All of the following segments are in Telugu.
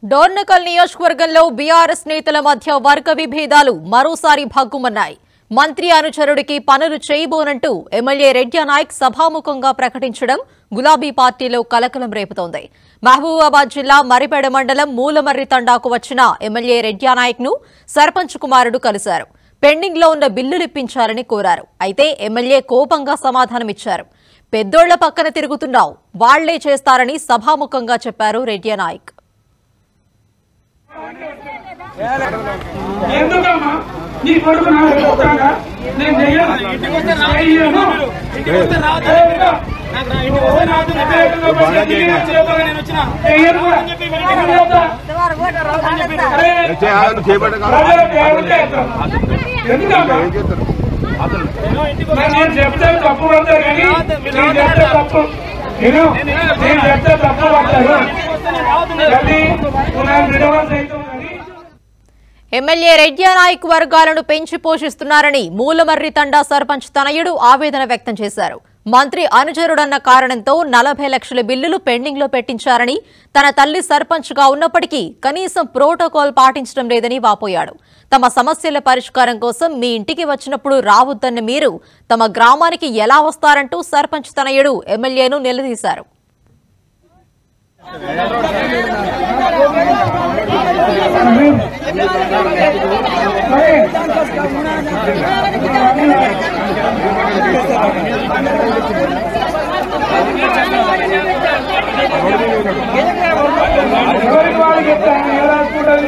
డోర్నకల్ నియోజకవర్గంలో బీఆర్ఎస్ నేతల మధ్య వర్గ విభేదాలు మరోసారి భగ్గుమన్నాయి మంత్రి అనుచరుడికి పనులు చేయబోనంటూ ఎమ్మెల్యే రెడ్డి నాయక్ సభాముఖంగా ప్రకటించడం గులాబీ పార్టీలో కలకలం రేపుతోంది మహబూబాబాద్ జిల్లా మరిపేడ మండలం మూలమర్రి తండాకు వచ్చిన ఎమ్మెల్యే రెడ్డి నాయక్ ను సర్పంచ్ కుమారుడు కలిశారు పెండింగ్ లో ఉన్న బిల్లులు ఇప్పించాలని కోరారు అయితే ఎమ్మెల్యే కోపంగా సమాధానమిచ్చారు పెద్దోళ్ల పక్కన తిరుగుతున్నావు వాళ్లే చేస్తారని సభాముఖంగా చెప్పారు రెడ్డి నాయక్ ఎందుకమ్మా నీ కొడుకు నాకు చెప్తాగా నేను చెయ్యను చెయ్యను చెయ్యను కూడా. ఎందుకు చెప్తా? అరే, చేపట్ట ప్రజల పేరు చేస్తాం. ఎందుకమ్మా మరి నేను చెప్తే తప్పు పడతారు కానీ నేను చెప్తే తప్పు నేను నేను చెప్తే తప్పు పడతారు అది నువ్వు నాకు విడవలసి అవుతుంది కానీ ఎమ్మెల్యే రెడ్డి నాయక్ వర్గాలను పెంచి పోషిస్తున్నారని మూలమర్రి తండా సర్పంచ్ తనయుడు ఆవేదన వ్యక్తం చేశారు మంత్రి అనుచరుడన్న కారణంతో నలభై లక్షల బిల్లులు పెండింగ్ లో పెట్టించారని తన తల్లి సర్పంచ్ గా ఉన్నప్పటికీ కనీసం ప్రోటోకాల్ పాటించడం లేదని వాపోయాడు తమ సమస్యల పరిష్కారం కోసం మీ ఇంటికి వచ్చినప్పుడు రావద్దన్న మీరు తమ గ్రామానికి ఎలా వస్తారంటూ సర్పంచ్ తనయుడు ఎమ్మెల్యేను నిలదీశారు ఎవరికి వాళ్ళు చెప్తాను ఎలా రాసుకుంటుంది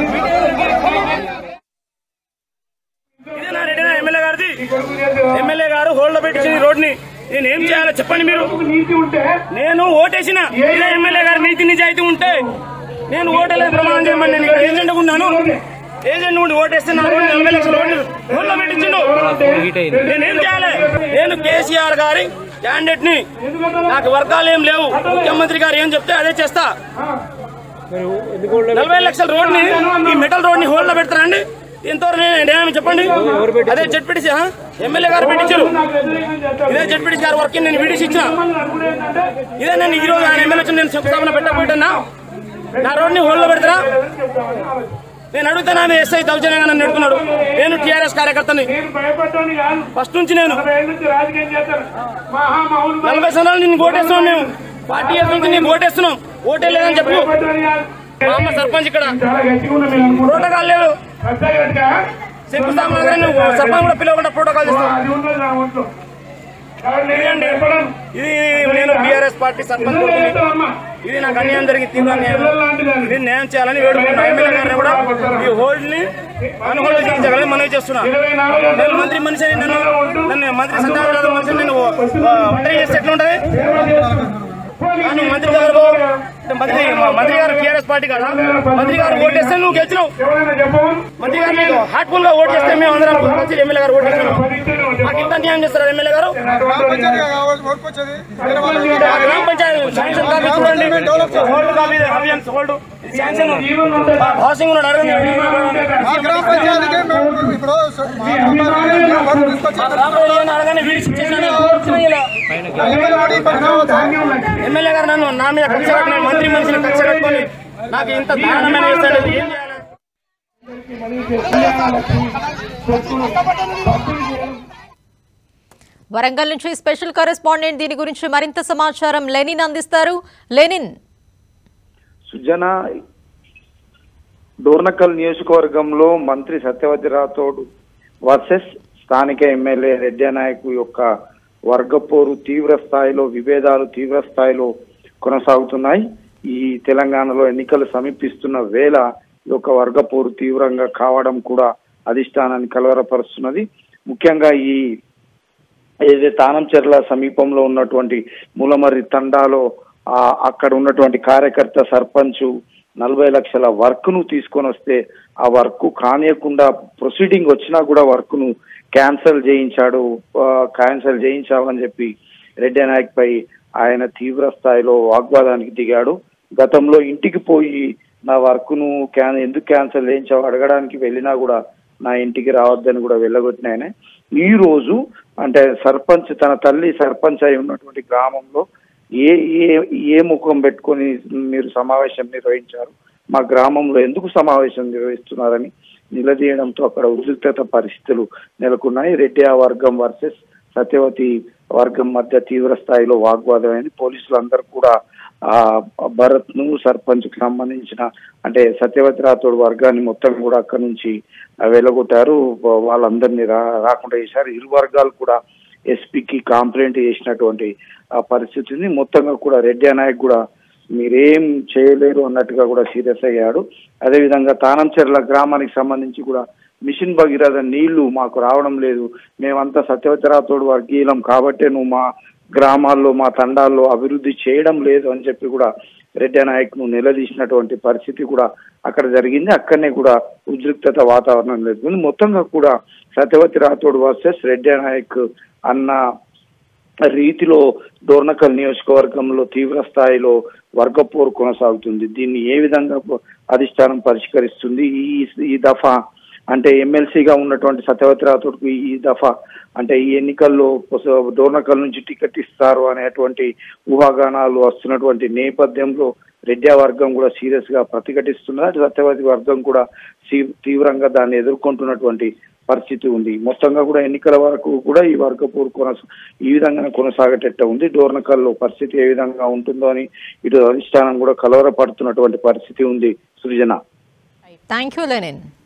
ఇదేనా రెడ్డినా ఎమ్మెల్యే గారిది ఎమ్మెల్యే గారు హోల్డ్ పెట్టించిన రోడ్ ని నేను ఏం చేయాలో చెప్పండి మీరు నీతి ఉంటే నేను ఓటేసిన ఇదే ఎమ్మెల్యే గారు నీతి నిజాయితీ ఉంటే నేను ఓటేలేదు ప్రమాణం చేయమని నేను ఇక్కడ ఏజెంట్ ఉన్నాను ఏజెంట్ ఉండి ఓటేస్తే నా రోడ్ నలభై లక్షల రోడ్డు హోల్డ్ పెట్టించిండు నేనేం చేయాలి నేను కేసీఆర్ గారి క్యాండిడేట్ ని నాకు వర్గాలు ఏం లేవు ముఖ్యమంత్రి గారు ఏం చెప్తే అదే చేస్తా నలభై లక్షల రోడ్ ని ఈ మెటల్ రోడ్ ని హోల్డ్ లో పెడతారండి ఇంతవరకు నేను ఏమి చెప్పండి అదే జడ్పీటీసీ ఎమ్మెల్యే గారు పెట్టించారు ఇదే జడ్పీటీసీ గారు వర్క్ నేను వీడియోస్ ఇచ్చిన ఇదే నేను ఈ రోజు ఆయన ఎమ్మెల్యే వచ్చి నేను శంకుస్థాపన పెట్టకపోయినా నా రోడ్ ని హోల్డ్ లో పెడతారా నేను అడుగుతాను ఆమె ఎస్ఐ దౌర్జన్యంగా నన్ను ఎడుకున్నాడు నేను టీఆర్ఎస్ కార్యకర్తని నేను భయపడ్డాను కాదు ఫస్ట్ నుంచి నేను నలభై ఏళ్ళ నుంచి రాజకీయం చేస్తాను మహామహులు నలభై సంవత్సరాలు నేను ఓటేస్తున్నాం మేము పార్టీ ఇయర్స్ నుంచి నేను ఓటేస్తున్నాం ఓటే లేదని చెప్పు భయపడ్డాను కాదు మా అమ్మ సర్పంచ్ ఇక్కడ చాలా గట్టిగా ఉన్నా మీరు అనుకుంటారు ప్రోటోకాల్ లేదు పెద్దగా గట్టిగా శంకుస్థాపన దగ్గర నువ్వు సర్పంచ్ కూడా పిలవకుండా ప్రోటోకాల్ చేస్తావు అది ఉండదు నా ఒంట్లో కాబట్టి నేను భయపడను ఇది నేను బీఆర్ఎస్ పార్టీ సర్పంచ్ ఎందుకు కొడుకుని. చేస్తావమ్మా? ఇది నాకు అన్యాయం జరిగింది తీవ్ర అన్యాయం పిల్లలు లాంటిది అది. ఇది న్యాయం చేయాలని వేడుకుంటున్నా ఎమ్మెల్యే గారిని కూడా ఈ హోల్డ్ ని అన్హోల్డ్ చేయించగలని మనవి చేస్తున్నా ఇరవై నాలుగు నేను గంటలు మంత్రి మనిషిని నన్ను నన్ను మంత్రి సంతాన మనిషిని నేను ఒంటరి చేస్తే ఎట్లుంటది సేవ చేస్తున్నాను. పోనీ కానీ మంత్రి గారు మంత్రి మంత్రి గారు టీఆర్ఎస్ పార్టీ కదా మంత్రి గారు ఓటేస్తే నువ్వు గెలిచినావు ఎవరైనా చెప్పవు మంత్రి గారు నీకు హార్ట్ఫుల్ గా ఓట్ చేస్తే మేము అందరం మంచి ఎమ్మెల్యే గారు ఓట్ చేస్తున్నాం పది ఇచ్చాను మాకు ఇంత అన్యాయం చేస్తారు ఎమ్మెల్యే గారు ఆ గ్రామ పంచాయతీ శాంక్షన్ కాపీ చూడండి హోల్డ్ కాపీ అభియాన్స్ హోల్డ్ శాంక్షన్ జీవన్ ఉంటుంది హౌసింగ్ ఉన్నాడు అడగండి మా గ్రామ పంచాయతీకి మేము ఇప్పుడు మా గ్రామ పంచాయతీకి తీసుకొచ్చి అడగండి వీడికి ఇచ్చేసాను. ఇచ్చిన ఇలా. ఎమ్మెల్యే గారు నన్ను నా మీద కక్ష కట్టుకుని మంత్రి మనిషిని కక్ష కట్టుకొని నాకు ఇంత దారుణమైన చేస్తాడు ఏం చేయాలి వరంగల్ నుంచి స్పెషల్ కరెస్పాండెంట్ దీని గురించి మరింత సమాచారం లెనిన్ అందిస్తారు లెనిన్ సుజన డోర్నకల్ నియోజకవర్గంలో మంత్రి సత్యవతి రాథోడ్ వర్సెస్ స్థానిక ఎమ్మెల్యే రెడ్డి నాయక్ యొక్క వర్గపోరు తీవ్ర స్థాయిలో విభేదాలు తీవ్ర స్థాయిలో కొనసాగుతున్నాయి ఈ తెలంగాణలో ఎన్నికలు సమీపిస్తున్న వేళ ఈ యొక్క వర్గపోరు తీవ్రంగా కావడం కూడా అధిష్టానాన్ని కలవరపరుస్తున్నది ముఖ్యంగా ఈ ఏదైతే తానంచెర్ల సమీపంలో ఉన్నటువంటి మూలమర్రి తండాలో ఆ అక్కడ ఉన్నటువంటి కార్యకర్త సర్పంచ్ నలభై లక్షల వర్క్ ను తీసుకొని వస్తే ఆ వర్క్ కానియకుండా ప్రొసీడింగ్ వచ్చినా కూడా వర్క్ ను క్యాన్సిల్ చేయించాడు క్యాన్సిల్ చేయించామని చెప్పి రెడ్డి నాయక్ పై ఆయన తీవ్ర స్థాయిలో వాగ్వాదానికి దిగాడు గతంలో ఇంటికి పోయి నా వర్క్ ను క్యాన్ ఎందుకు క్యాన్సిల్ చేయించావు అడగడానికి వెళ్ళినా కూడా నా ఇంటికి రావద్దని కూడా వెళ్ళగొట్టిన ఆయన ఈ రోజు అంటే సర్పంచ్ తన తల్లి సర్పంచ్ అయి ఉన్నటువంటి గ్రామంలో ఏ ఏ ఏ ముఖం పెట్టుకొని మీరు సమావేశం నిర్వహించారు మా గ్రామంలో ఎందుకు సమావేశం నిర్వహిస్తున్నారని నిలదీయడంతో అక్కడ ఉద్రిక్తత పరిస్థితులు నెలకొన్నాయి రెడ్డి ఆ వర్గం వర్సెస్ సత్యవతి వర్గం మధ్య తీవ్ర స్థాయిలో వాగ్వాదమైంది పోలీసులు అందరూ కూడా ఆ భరత్ ను సర్పంచ్ కు సంబంధించిన అంటే సత్యవతి రాథోడ్ వర్గాన్ని మొత్తం కూడా అక్కడ నుంచి ఆ, వెళ్ళగొట్టారు వా- వాళ్ళందరినీ రా రాకుండా చేశారు ఇరు వర్గాలు కూడా ఎస్పీకి కంప్లైంట్ చేసినటువంటి ఆ పరిస్థితి ఉంది మొత్తంగా కూడా రెడ్డి నాయక్ కూడా మీరేం చేయలేరు అన్నట్టుగా కూడా సీరియస్ అయ్యాడు అదేవిధంగా తానంచెర్ల గ్రామానికి సంబంధించి కూడా మిషన్ భగీరథ నీళ్లు మాకు రావడం లేదు మేమంతా సత్యవతిరాతోడు వర్గీయులం కాబట్టే నువ్వు మా గ్రామాల్లో మా తండాల్లో అభివృద్ధి చేయడం లేదు అని చెప్పి కూడా రెడ్డి నాయక్ ను నిలదీసినటువంటి పరిస్థితి కూడా అక్కడ జరిగింది అక్కడనే కూడా ఉద్రిక్తత వాతావరణం నెలకొంది మొత్తంగా కూడా సత్యవతి రాథోడ్ వర్సెస్ రెడ్డి నాయక్ అన్న రీతిలో డోర్నకల్ నియోజకవర్గంలో తీవ్ర స్థాయిలో వర్గపోరు కొనసాగుతుంది దీన్ని ఏ విధంగా ప- అధిష్టానం పరిష్కరిస్తుంది ఈ ఈ దఫా అంటే ఎమ్మెల్సీగా ఉన్నటువంటి సత్యవతి రాథోడ్కు ఈ దఫా అంటే ఈ ఎన్నికల్లో పొస- డోర్నకల్ నుంచి టికెట్ ఇస్తారు అనేటువంటి ఊహాగానాలు వస్తున్నటువంటి నేపథ్యంలో రెడ్డి వర్గం కూడా సీరియస్ గా ప్రతిఘటిస్తున్నారు అటు సత్యవతి వర్గం కూడా సీ- తీవ్రంగా దాన్ని ఎదుర్కొంటున్నటువంటి పరిస్థితి ఉంది మొత్తంగా కూడా ఎన్నికల వరకు కూడా ఈ వర్గపూర్ కొనస ఈ విధంగానే కొనసాగేటట్టు ఉంది డోర్నకల్లో పరిస్థితి ఏ విధంగా ఉంటుందో అని ఇటు అధిష్టానం కూడా కలవరపడుతున్నటువంటి పరిస్థితి ఉంది సృజన థ్యాంక్ యూ లెనిన్